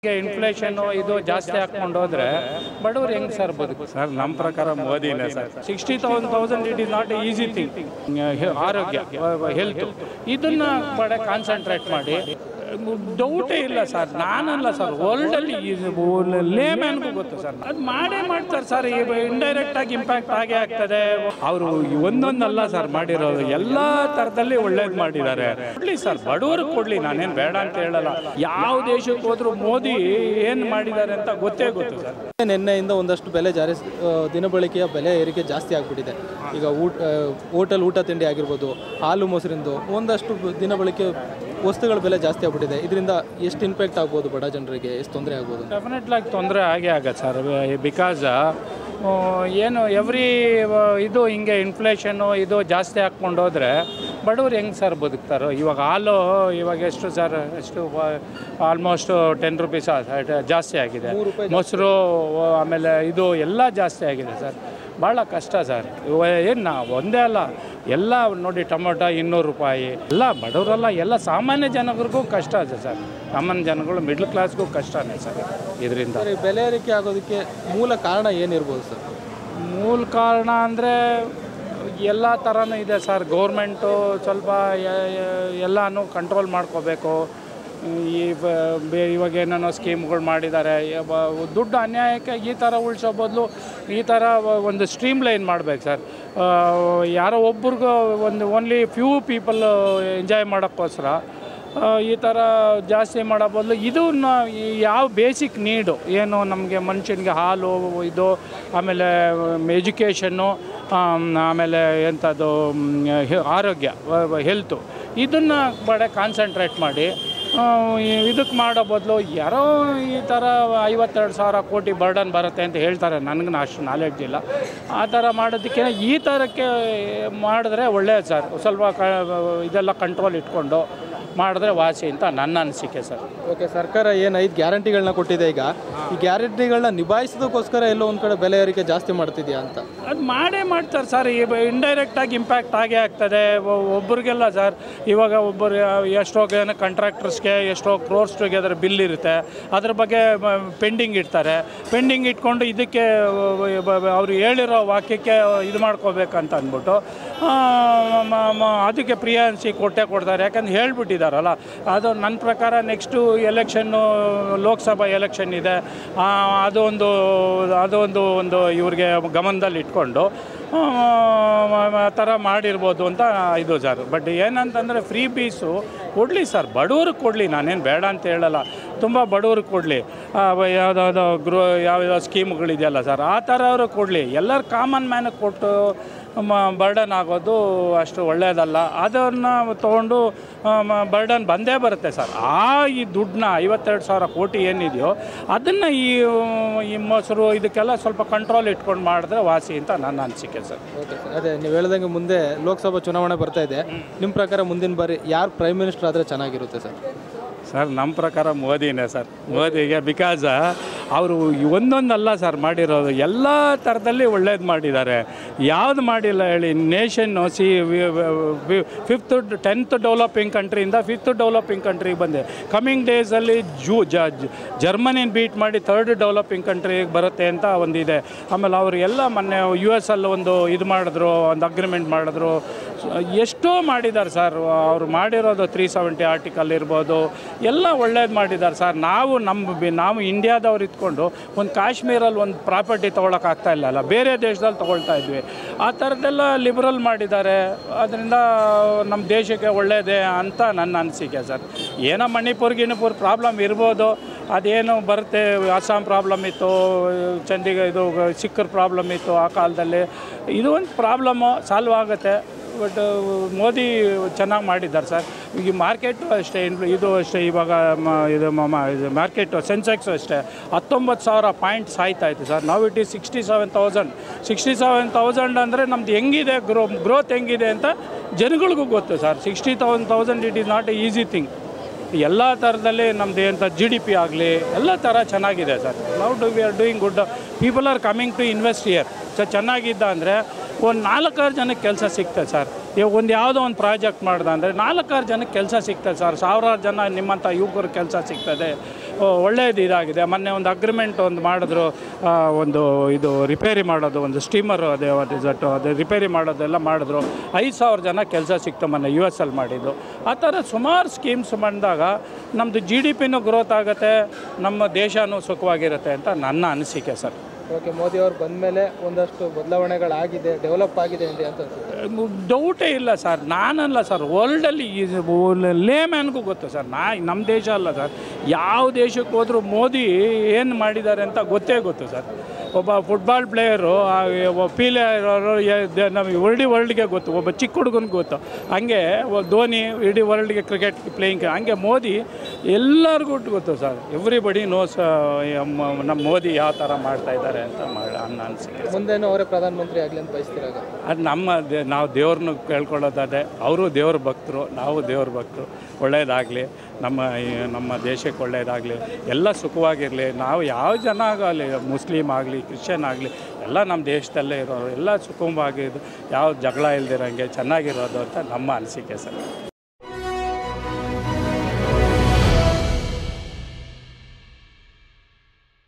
inflation ಇದು ಜಾಸ್ತಿ ಹಾಕ್ಕೊಂಡು ಹೋದ್ರೆ ಬಡವ್ರು ಹೆಂಗ್ ಸರ್ ಬದುಕು ಸರ್ ನಮ್ಮ ಪ್ರಕಾರ ಮೋದಿನೇ sir sixty thousand thousand it is not easy thing ಆರೋಗ್ಯ ಹೆಲ್ತ್ ಇದನ್ನ ಬಡ ಕಾನ್ಸಂಟ್ರೇಟ್ ಮಾಡಿ ಡೌಟೇ ಇಲ್ಲ ಸರ್ ನಾನಲ್ಲ ಸರ್ ವರ್ಲ್ಡಲ್ಲಿ ಲೇಮ್ಯಾನ್ಗೂ ಗೊತ್ತು ಸರ್ ಅದು ಮಾಡೇ ಮಾಡ್ತಾರೆ ಸರ್ ಇಂಡೈರೆಕ್ಟ್ ಆಗಿ ಇಂಪ್ಯಾಕ್ಟ್ ಆಗೇ ಆಗ್ತದೆ ಅವರು ಒಂದೊಂದಲ್ಲ ಸರ್ ಮಾಡಿರೋದು ಎಲ್ಲ ಥರದಲ್ಲಿ ಒಳ್ಳೇದು ಮಾಡಿದ್ದಾರೆ ಕೊಡ್ಲಿ ಸರ್ ಬಡವರು ಕೊಡ್ಲಿ ನಾನೇನು ಬೇಡ ಅಂತ ಹೇಳಲ್ಲ ಯಾವ ದೇಶಕ್ಕೆ ಹೋದ್ರು ಮೋದಿ ಏನು ಮಾಡಿದ್ದಾರೆ ಅಂತ ಗೊತ್ತೇ ಗೊತ್ತು ಸರ್ ನಿನ್ನೆಯಿಂದ ಒಂದಷ್ಟು ಬೆಲೆ ಜಾರಿ ಆ, ದಿನಬಳಕೆಯ ಬೆಲೆ ಏರಿಕೆ ಜಾಸ್ತಿ ಆಗಿಬಿಟ್ಟಿದೆ ಈಗ ಊಟ ಹೋಟೆಲ್ ಊಟ ತಿಂಡಿ ಆಗಿರ್ಬೋದು ಹಾಲು ಮೊಸರಿಂದು ಒಂದಷ್ಟು ಬ- ದಿನಬಳಕೆ ವಸ್ತುಗಳ ಬೆಲೆ ಜಾಸ್ತಿ ಆಗ್ಬಿಟ್ಟಿದೆ ಇದರಿಂದ ಎಷ್ಟು ಇಂಪ್ಯಾಕ್ಟ್ ಆಗ್ಬೋದು ಬಡ ಜನರಿಗೆ ಎಷ್ಟು ತೊಂದರೆ ಆಗ್ಬೋದು ಡೆಫಿನೆಟ್ಲಾಗಿ ತೊಂದರೆ ಆಗೇ ಆಗತ್ತೆ ಸರ್ ಬಿಕಾಸ್ ಏನು ಎವ್ರಿ ಇದು ಹಿಂಗೆ ಇನ್ಫ್ಲೇಷನ್ನು ಇದು ಜಾಸ್ತಿ ಹಾಕ್ಕೊಂಡು ಹೋದರೆ ಬಡವ್ರು ಹೆಂಗೆ ಸರ್ ಬದುಕ್ತಾರೋ ಇವಾಗ ಹಾಲು ಇವಾಗ ಎಷ್ಟು ಸರ್ ಎಷ್ಟು ಆಲ್ಮೋಸ್ಟ್ ಟೆನ್ ರುಪೀಸ್ ಜಾಸ್ತಿ ಆಗಿದೆ ಮೊಸರು ಆಮೇಲೆ ಇದು ಎಲ್ಲ ಜಾಸ್ತಿ ಆಗಿದೆ ಸರ್ ಭಾಳ ಕಷ್ಟ ಸರ್ ಏನು ನಾ ಒಂದೇ ಅಲ್ಲ ಎಲ್ಲ ನೋಡಿ ಟೊಮೊಟೊ ಇನ್ನೂರು ರೂಪಾಯಿ ಎಲ್ಲ ಬಡವರಲ್ಲ ಎಲ್ಲ ಸಾಮಾನ್ಯ ಜನಗಳಿಗೂ ಕಷ್ಟ ಇದೆ ಸರ್ ಸಾಮಾನ್ಯ ಜನಗಳು ಮಿಡ್ಲ್ ಕ್ಲಾಸ್ಗೂ ಕಷ್ಟನೇ ಸರ್ ಇದರಿಂದ ಸರ್ ಈ ಬೆಲೆ ಏರಿಕೆ ಆಗೋದಕ್ಕೆ ಮೂಲ ಕಾರಣ ಏನಿರ್ಬೋದು ಸರ್ ಮೂಲ ಕಾರಣ ಅಂದರೆ ಎಲ್ಲ ಥರನೂ ಇದೆ ಸರ್ ಗೌರ್ಮೆಂಟು ಸ್ವಲ್ಪ ಯ- ಯ- ಎಲ್ಲನೂ ಕಂಟ್ರೋಲ್ ಮಾಡ್ಕೋಬೇಕು ಈ ಬ- ಬೇ- ಇವಾಗ ಏನೇನೋ ಸ್ಕೀಮ್ಗಳು ಮಾಡಿದ್ದಾರೆ ಯ- ಬ- ದುಡ್ಡು ಅನ್ಯಾಯಕ್ಕೆ ಈ ಥರ ಉಳಿಸೋ ಬದಲು ಈ ಥರ ವ- ಒಂದು ಸ್ಟ್ರೀಮ್ ಲೈನ್ ಮಾಡ್ಬೇಕು ಸರ್ ಆ, ಯಾರೋ ಒಬ್ರಿಗೂ ಒಂದು ಓನ್ಲಿ ಫ್ಯೂ ಪೀಪಲ್ ಎಂಜಾಯ್ ಮಾಡೋಕ್ಕೋಸ್ಕರ ಆ, ಈ ಥರ ಜಾಸ್ತಿ ಮಾಡೋ ಬದಲು ಇದನ್ನ ಈ ಯಾವ ಬೇಸಿಕ್ ನೀಡು ಏನು ನಮಗೆ ಮನುಷ್ಯನಿಗೆ ಹಾಲು ಇದು ಆಮೇಲೆ ಎಜುಕೇಷನ್ನು ಆಮೇಲೆ ಎಂಥದ್ದು ಮ್, ಹೆ- ಆರೋಗ್ಯ ಹೆಲ್ತು ಇದನ್ನು ಬಡ ಕಾನ್ಸಂಟ್ರೇಟ್ ಮಾಡಿ ಇದಕ್ಕೆ ಮಾಡೋ ಬದಲು ಯಾರೋ ಈ ಥರ ಐವತ್ತೆರಡು ಸಾವಿರ ಕೋಟಿ ಬರ್ಡನ್ ಬರುತ್ತೆ ಅಂತ ಹೇಳ್ತಾರೆ ನನಗೂ ಅಷ್ಟು ನಾಲೆಡ್ಜ್ ಇಲ್ಲ ಆ ಥರ ಮಾಡೋದಕ್ಕೆ ಈ ಥರಕ್ಕೆ ಮಾಡಿದ್ರೆ ಒಳ್ಳೆಯದು ಸರ್ ಸ್ವಲ್ಪ ಕ ಇದೆಲ್ಲ ಕಂಟ್ರೋಲ್ ಇಟ್ಕೊಂಡು ಮಾಡಿದ್ರೆ ವಾಸಿ ಅಂತ ನನ್ನ ಅನಿಸಿಕೆ ಸರ್ ಓಕೆ ಸರ್ಕಾರ ಏನು ಐದು ಗ್ಯಾರಂಟಿಗಳನ್ನ ಕೊಟ್ಟಿದೆ ಈಗ ಈ ಗ್ಯಾರಂಟಿಗಳನ್ನ ನಿಭಾಯಿಸೋದಕ್ಕೋಸ್ಕರ ಎಲ್ಲೋ ಒಂದು ಕಡೆ ಬೆಲೆ ಏರಿಕೆ ಜಾಸ್ತಿ ಮಾಡ್ತಿದ್ಯಾ ಅಂತ ಅದು ಮಾಡೇ ಮಾಡ್ತಾರೆ ಸರ್ ಇಂಡೈರೆಕ್ಟ್ ಆಗಿ ಇಂಪ್ಯಾಕ್ಟ್ ಆಗೇ ಆಗ್ತದೆ ಒ- ಒಬ್ರಿಗೆಲ್ಲ ಸರ್ ಇವಾಗ ಒಬ್ಬರು ಎಷ್ಟೋ ಜನ ಕಾಂಟ್ರಾಕ್ಟರ್ಸ್ಗೆ ಎಷ್ಟೋ ಕ್ರೋರ್ಸ್ಗೆ ಅದರ ಬಿಲ್ ಇರುತ್ತೆ ಅದ್ರ ಬಗ್ಗೆ ಪೆಂಡಿಂಗ್ ಇಡ್ತಾರೆ ಪೆಂಡಿಂಗ್ ಇಟ್ಕೊಂಡು ಇದಕ್ಕೆ ಅವರು ಹೇಳಿರೋ ವಾಕ್ಯಕ್ಕೆ ಇದು ಮಾಡ್ಕೋಬೇಕಂತ ಅಂದ್ಬಿಟ್ಟು ಆ, ಮ- ಮ- ಅದಕ್ಕೆ ಪ್ರಿಯಾನ್ಸಿ ಕೊಟ್ಟೆ ಕೊಡ್ತಾರೆ ಯಾಕಂದ್ರೆ ಹೇಳ್ಬಿಟ್ಟಿದ್ದಾರಲ್ಲ ಅದು ನನ್ನ ಪ್ರಕಾರ ನೆಕ್ಸ್ಟು ಎಲೆಕ್ಷನ್ನು ಲೋಕಸಭಾ ಎಲೆಕ್ಷನ್ ಇದೆ ಆ, ಅದೊಂದು ಅದೊಂದು ಒಂದು ಇವ್ರಿಗೆ ಗಮನದಲ್ಲಿ ಇಟ್ಕೊಂಡು ಆ, ಆ ಥರ ಮಾಡಿರ್ಬೋದು ಅಂತ ಇದು ಸರ್ ಬಟ್ ಏನಂತಂದರೆ ಫ್ರೀ ಬೀಸು ಕೊಡಲಿ ಸರ್ ಬಡವ್ರಿಗೆ ಕೊಡಲಿ ನಾನೇನು ಬೇಡ ಅಂತ ಹೇಳಲ್ಲ ತುಂಬ ಬಡವ್ರಿಗೆ ಕೊಡಲಿ ಯಾವುದಾವುದೋ ಗೃಹ ಯಾವ್ಯಾವ ಸ್ಕೀಮ್ಗಳಿದೆಯಲ್ಲ ಸರ್ ಆ ಥರ ಅವರು ಕೊಡಲಿ ಎಲ್ಲರ ಕಾಮನ್ ಮ್ಯಾನಿಗೆ ಕೊಟ್ಟು ಬರ್ಡನ್ ಆಗೋದು ಅಷ್ಟು ಒಳ್ಳೆಯದಲ್ಲ ಅದನ್ನು ತೊಗೊಂಡು ಬರ್ಡನ್ ಬಂದೇ ಬರುತ್ತೆ ಸರ್ ಆ ಈ ದುಡ್ಡನ್ನ ಐವತ್ತೆರಡು ಸಾವಿರ ಕೋಟಿ ಏನಿದೆಯೋ ಅದನ್ನು ಈ ಈ ಮೊಸರು ಇದಕ್ಕೆಲ್ಲ ಸ್ವಲ್ಪ ಕಂಟ್ರೋಲ್ ಇಟ್ಕೊಂಡು ಮಾಡಿದ್ರೆ ವಾಸಿ ಅಂತ ನನ್ನ ಅನಿಸಿಕೆ ಸರ್ ಓಕೆ ಸರ್ ಅದೇ ನೀವು ಹೇಳ್ದಂಗೆ ಮುಂದೆ ಲೋಕಸಭಾ ಚುನಾವಣೆ ಬರ್ತಾ ಇದೆ ನಿಮ್ಮ ಪ್ರಕಾರ ಮುಂದಿನ ಬಾರಿ ಯಾರು ಪ್ರೈಮ್ ಮಿನಿಸ್ಟರ್ ಆದರೆ ಚೆನ್ನಾಗಿರುತ್ತೆ ಸರ್ ಸರ್ ನಮ್ಮ ಪ್ರಕಾರ ಮೋದಿನೇ ಸರ್ ಮೋದಿಗೆ ಬಿಕಾಸ್ ಅವರು ಒಂದೊಂದಲ್ಲ ಸರ್ ಮಾಡಿರೋದು ಎಲ್ಲ ಥರದಲ್ಲಿ ಒಳ್ಳೇದು ಮಾಡಿದ್ದಾರೆ ಯಾವುದು ಮಾಡಿಲ್ಲ ಹೇಳಿ ನೇಷನ್ನು ಸಿ ಫಿಫ್ತ್ ಟೆಂತ್ ಡೆವಲಪಿಂಗ್ ಕಂಟ್ರಿಯಿಂದ ಫಿಫ್ತ್ ಡೆವಲಪಿಂಗ್ ಕಂಟ್ರಿಗೆ ಬಂದೆ ಕಮಿಂಗ್ ಡೇಸಲ್ಲಿ ಜೂ ಜರ್ಮನಿನ ಬೀಟ್ ಮಾಡಿ ಥರ್ಡ್ ಡೆವಲಪಿಂಗ್ ಕಂಟ್ರಿಗೆ ಬರುತ್ತೆ ಅಂತ ಒಂದಿದೆ ಆಮೇಲೆ ಅವರು ಎಲ್ಲ ಮೊನ್ನೆ ಯು ಎಸ್ ಅಲ್ಲಿ ಒಂದು ಇದು ಮಾಡಿದ್ರು ಒಂದು ಅಗ್ರಿಮೆಂಟ್ ಮಾಡಿದ್ರು ಎಷ್ಟೋ ಮಾಡಿದ್ದಾರೆ ಸರ್ ಅವ್ರು ಮಾಡಿರೋದು ತ್ರೀ ಸೆವೆಂಟಿ ಆರ್ಟಿಕಲ್ ಇರ್ಬೋದು ಎಲ್ಲ ಒಳ್ಳೇದು ಮಾಡಿದ್ದಾರೆ ಸರ್ ನಾವು ನಮ್ಮ ಬಿ- ನಾವು ಇಂಡಿಯಾದವ್ರು ಇದ್ಕೊಂಡು ಒಂದು ಕಾಶ್ಮೀರಲ್ಲಿ ಒಂದು ಪ್ರಾಪರ್ಟಿ ತೊಗೊಳಕ್ಕಾಗ್ತಾ ಇಲ್ಲ ಅಲ್ಲ ಬೇರೆ ದೇಶದಲ್ಲಿ ತೊಗೊಳ್ತಾ ಇದ್ವಿ ಆ ಥರದ್ದೆಲ್ಲ ಲಿಬರಲ್ ಮಾಡಿದ್ದಾರೆ ಅದರಿಂದ ನಮ್ಮ ದೇಶಕ್ಕೆ ಒಳ್ಳೆಯದೇ ಅಂತ ನನ್ನ ಅನಿಸಿಕೆ ಸರ್ ಏನೋ ಮಣಿಪುರ್ ಗಿಣಿಪುರ್ ಪ್ರಾಬ್ಲಮ್ ಇರ್ಬೋದು ಅದೇನು ಬರುತ್ತೆ ಅಸ್ಸಾಂ ಪ್ರಾಬ್ಲಮ್ ಇತ್ತು ಚಂಡೀಗಢ ಇದು ಸಿಕ್ಕರ್ ಪ್ರಾಬ್ಲಮ್ ಇತ್ತು ಆ ಕಾಲದಲ್ಲಿ ಇದು ಒಂದು ಪ್ರಾಬ್ಲಮ್ಮು ಸಾಲ್ವ್ ಆಗುತ್ತೆ ಬಟ್ ಮೋದಿ ಚೆನ್ನಾಗಿ ಮಾಡಿದ್ದಾರೆ ಸರ್ ಈ ಮಾರ್ಕೆಟು ಅಷ್ಟೇ ಇನ್ಫ್ಲು- ಇದು ಅಷ್ಟೇ ಇವಾಗ ಮ- ಇದು ಮ- ಇದು ಮಾರ್ಕೆಟು ಸೆನ್ಸೆಕ್ಸು ಅಷ್ಟೇ ಹತ್ತೊಂಬತ್ತು ಸಾವಿರ ಪಾಯಿಂಟ್ಸ್ ಆಯ್ತಾ ಇತ್ತು ಸರ್ ನಾವು it is sixty seven thousand sixty seven thousand ಅಂದರೆ ನಮ್ದು ಹೆಂಗಿದೆ ಗ್ರೋ ಗ್ರೋತ್ ಹೆಂಗಿದೆ ಅಂತ ಜನಗಳಿಗೂ ಗೊತ್ತು sir sixty thousand thousand it is not a easy thing ಎಲ್ಲ ಥರದಲ್ಲಿ ನಮ್ಮದು ಎಂಥ ಜಿ ಡಿ ಪಿ ಆಗಲಿ ಎಲ್ಲ ಥರ ಚೆನ್ನಾಗಿದೆ ಸರ್ ನಾವು do we are doing good people are coming to invest year so ಚೆನ್ನಾಗಿದ್ದ ಅಂದರೆ ಒಂದು ನಾಲ್ಕಾರು ಜನಕ್ಕೆ ಕೆಲಸ ಸಿಗ್ತದೆ ಸರ್ ಇವಾಗ ಒಂದು ಯಾವುದೋ ಒಂದು ಪ್ರಾಜೆಕ್ಟ್ ಮಾಡ್ದೆ ಅಂದರೆ ನಾಲ್ಕಾರು ಜನಕ್ಕೆ ಕೆಲಸ ಸಿಗ್ತದೆ ಸರ್ ಸಾವಿರಾರು ಜನ ನಿಮ್ಮಂಥ ಯುವಕರು ಕೆಲಸ ಸಿಗ್ತದೆ ಒಳ್ಳೆಯದು ಇದಾಗಿದೆ ಮೊನ್ನೆ ಒಂದು ಅಗ್ರಿಮೆಂಟ್ ಒಂದು ಮಾಡಿದ್ರು ಆ, ಒಂದು ಇದು ರಿಪೇರಿ ಮಾಡೋದು ಒಂದು ಸ್ಟೀಮರು ಅದೇ ರಿಸಲ್ಟು ಅದೇ ರಿಪೇರಿ ಮಾಡೋದೆಲ್ಲ ಮಾಡಿದ್ರು ಐದು ಸಾವಿರ ಜನ ಕೆಲಸ ಸಿಕ್ತು ಮೊನ್ನೆ ಯು ಎಸ್ ಅಲ್ಲಿ ಮಾಡಿದ್ದು ಆ ಥರ ಸುಮಾರು ಸ್ಕೀಮ್ಸ್ ಬಂದಾಗ ನಮ್ಮದು ಜಿ ಡಿ ಪಿನೂ ಗ್ರೋತ್ ಆಗುತ್ತೆ ನಮ್ಮ ದೇಶನೂ ಸುಖವಾಗಿರುತ್ತೆ ಅಂತ ನನ್ನ ಅನಿಸಿಕೆ ಸರ್ ಓಕೆ ಮೋದಿ ಅವರು ಬಂದ ಮೇಲೆ ಒಂದಷ್ಟು ಬದಲಾವಣೆಗಳಾಗಿದೆ ಡೆವಲಪ್ ಆಗಿದೆ ಅಂತ ಅಂತ ಅನ್ಸುತ್ತೆ ಡೌಟೇ ಇಲ್ಲ ಸರ್ ನಾನಲ್ಲ ಸರ್ ವರ್ಲ್ಡಲ್ಲಿ ಲೇಮ್ಯಾನ್ಗೂ ಗೊತ್ತು ಸರ್ ನಾ ನಮ್ಮ ದೇಶ ಅಲ್ಲ ಸರ್ ಯಾವ ದೇಶಕ್ಕೆ ಹೋದರೂ ಮೋದಿ ಏನು ಮಾಡಿದ್ದಾರೆ ಅಂತ ಗೊತ್ತೇ ಗೊತ್ತು ಸರ್ ಒಬ್ಬ ಫುಟ್ಬಾಲ್ ಪ್ಲೇಯರು ಪೀಲೆ ನಮಗೆ ವರ್ಲ್ಡಿ ವರ್ಲ್ಡ್ಗೆ ಗೊತ್ತು ಒಬ್ಬ ಚಿಕ್ಕ ಹುಡುಗನಿಗೆ ಗೊತ್ತು ಹಂಗೆ ಒಬ್ಬ ಧೋನಿ ಇಡೀ ವರ್ಲ್ಡ್ಗೆ ಕ್ರಿಕೆಟ್ ಪ್ಲೇಯಿಂಗ್ ಹಂಗೆ ಮೋದಿ ಎಲ್ಲರಿಗೂ ಗೊತ್ತು ಸರ್ ಎವ್ರಿಬಡಿ ನೋಸ್ ನಮ್ಮ ಮೋದಿ ಯಾವ ಥರ ಮಾಡ್ತಾ ಇದ್ದಾರೆ ಅಂತ ಮಾಡಿ ನನ್ನ ಅನಿಸಿಕೆ ಮುಂದೇನು ಅವರೇ ಪ್ರಧಾನಮಂತ್ರಿ ಆಗಲಿ ಅಂತ ಬಯಸ್ತಿರಾಗ ಅದು ನಮ್ಮ ದೇ ನಾವು ದೇವ್ರನ್ನ ಕೇಳ್ಕೊಳ್ಳೋದಾದ್ರೆ ಅವರು ದೇವ್ರ ಭಕ್ತರು ನಾವು ದೇವ್ರ ಭಕ್ತರು ಒಳ್ಳೆಯದಾಗಲಿ ನಮ್ಮ ಈ ನಮ್ಮ ದೇಶಕ್ಕೆ ಒಳ್ಳೆಯದಾಗಲಿ ಎಲ್ಲ ಸುಖವಾಗಿರಲಿ ನಾವು ಯಾವ ಜನ ಆಗಲಿ ಮುಸ್ಲಿಮ್ ಆಗಲಿ ಕ್ರಿಶ್ಚಿಯನ್ ಆಗಲಿ ಎಲ್ಲ ನಮ್ಮ ದೇಶದಲ್ಲೇ ಇರೋರು ಎಲ್ಲ ಸುಖವಾಗಿದ್ದು ಯಾವ ಜಗಳ ಇಲ್ದಿರಂಗೆ ಚೆನ್ನಾಗಿರೋದು ಅಂತ ನಮ್ಮ ಅನಿಸಿಕೆ ಸರ್